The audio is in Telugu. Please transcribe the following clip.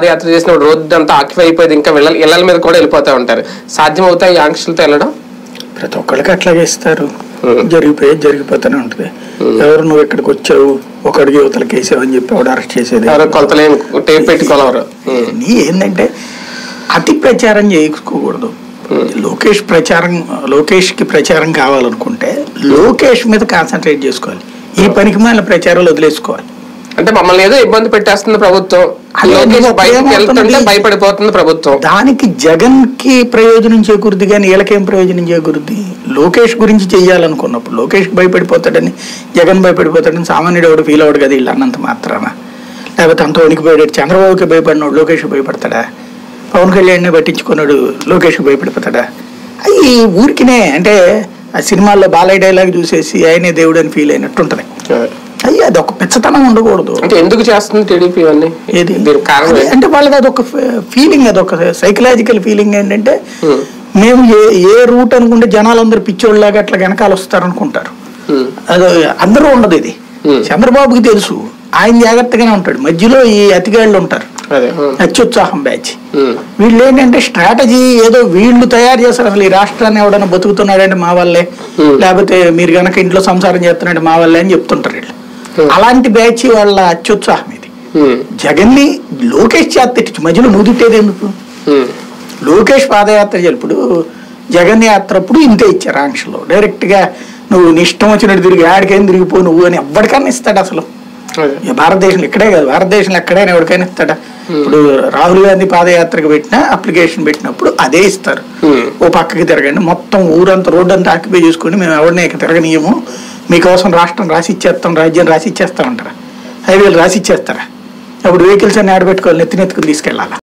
పాదయాత్ర చేసినప్పుడు రోడ్డు అంతా ఆక్యుపై అయిపోయింది ఇంకా వెళ్ళ ఇళ్ళ మీద కూడా వెళ్ళిపోతూ ఉంటారు సాధ్యం అవుతాయి ఈ ఆంక్షలతో వెళ్ళడం ప్రతి ఒక్కరికి అట్లాగే ఇస్తారు జరిగిపోయేది జరిగిపోతూనే ఉంటుంది ఎవరు నువ్వు ఇక్కడికి వచ్చావు ఒకడికి యువతలకి వేసావు అని చెప్పి ఎవడు అరెస్ట్ చేసేది ఎవరో కొలతలేం టేప్ పెట్టి కొలవరు ఉమ్. నీ ఏంటంటే అతి ప్రచారం చేసుకోకూడదు లోకేష్ ప్రచారం లోకేష్ కి ప్రచారం కావాలనుకుంటే లోకేష్ మీద కాన్సన్ట్రేట్ చేసుకోవాలి ఈ పనికి మళ్ళీ ప్రచారాలు వదిలేసుకోవాలి అంటే మమ్మల్ని ఏదో ఇబ్బంది పెట్టేస్తుంది ప్రభుత్వం అదే లోకేష్ నువ్వు బయటకు ఏమవుతుంది? వెళ్తుంటే భయపడిపోతుంది ప్రభుత్వం దానికి జగన్ కి ప్రయోజనం చేకూరుద్ది కానీ వీళ్ళకేం ప్రయోజనం చేకూరుద్ది లోకేష్ గురించి చెయ్యాలనుకున్నప్పుడు లోకేష్ భయపడిపోతాడని జగన్ భయపడిపోతాడని సామాన్యుడు ఎవడు ఫీల్ అవ్వడు కదా వీళ్ళు అన్నంత మాత్రాన లేకపోతే అంత వణికిపోయాడు చంద్రబాబుకి భయపడినాడు లోకేష్ భయపడతాడా పవన్ కళ్యాణ్ని పట్టించుకున్నాడు లోకేష్ భయపడిపోతాడా అవి ఊరికినే అంటే ఆ సినిమాల్లో బాలయ్య డైలాగ్ చూసేసి ఆయనే దేవుడు అని ఫీల్ అయినట్టు ఉంటుంది అయ్యి అది ఒక పిచ్చతనం ఉండకూడదు అంటే ఎందుకు చేస్తుంది టీడీపీ ఇవన్నీ ఏది దీనికి కారణం అదే ఏంటి? అంటే వాళ్ళది అదొక ఫీలింగ్ అదొక సైకలాజికల్ ఫీలింగ్ ఏంటంటే Hmm. మేము ఏ ఏ రూట్ అనుకుంటే జనాలందరూ పిచ్చోళ్ళలాగా అట్లా వెనకాల వస్తారు అనుకుంటారు ఉమ్. అది అందరూ ఉండదు ఇది Hmm. చంద్రబాబుకి తెలుసు ఆయన జాగ్రత్తగానే ఉంటాడు మధ్యలో ఈ అతిగాళ్ళు ఉంటారు అదే ఉమ్. అత్యుత్సాహం బ్యాచ్ ఉమ్. వీళ్ళు ఏంటంటే స్ట్రాటజీ ఏదో వీళ్ళు తయారు చేస్తారు అసలు ఈ రాష్ట్రాన్ని ఎవడైనా బతుకుతున్నాడంటే మా వల్లే Hmm. లేకపోతే మీరు గనక ఇంట్లో సంసారం చేస్తున్నాడు మా వల్లే అని చెప్తుంటారు వీళ్ళు Hmm. అలాంటి బ్యాచ్ వాళ్ళ అత్యుత్సాహం ఇది ఉమ్. జగన్ని లోకేష్ చేత తిట్టించు మధ్యలో నువ్వు తిట్టేది ఎందుకు ఉమ్. లోకేష్ పాదయాత్ర చేప్పుడు జగన్ యాత్ర అప్పుడు ఇంతే ఇచ్చారు ఆంక్షలు డైరెక్ట్ గా నువ్వు నీ ఇష్టం వచ్చినట్టు తిరిగి ఆడికైనా తిరిగిపో నువ్వు అని ఎవ్వడికైనా ఇస్తాడు అసలు అదే ఈ భారతదేశంలో ఇక్కడే కాదు భారతదేశంలో ఎక్కడైనా ఎవరికైనా ఇస్తాడా ఇప్పుడు రాహుల్ గాంధీ పాదయాత్రకు పెట్టినా అప్లికేషన్ పెట్టినప్పుడు అదే ఇస్తారు Hmm. ఓ పక్కకి తిరగండి మొత్తం ఊరంతా రోడ్డు అంతా ఆక్యుపై చేసుకుని మేము ఎవరిని ఇక తిరగనీయము మీకోసం రాష్ట్రం రాసి ఇచ్చేస్తాం రాజ్యం రాసి ఇచ్చేస్తాం అంటారా హైవేలు రాసి ఇచ్చేస్తారా అప్పుడు వెహికల్స్ అన్ని ఆడబెట్టుకోవాలి నెత్తి నెత్తుకుని తీసుకెళ్ళాలా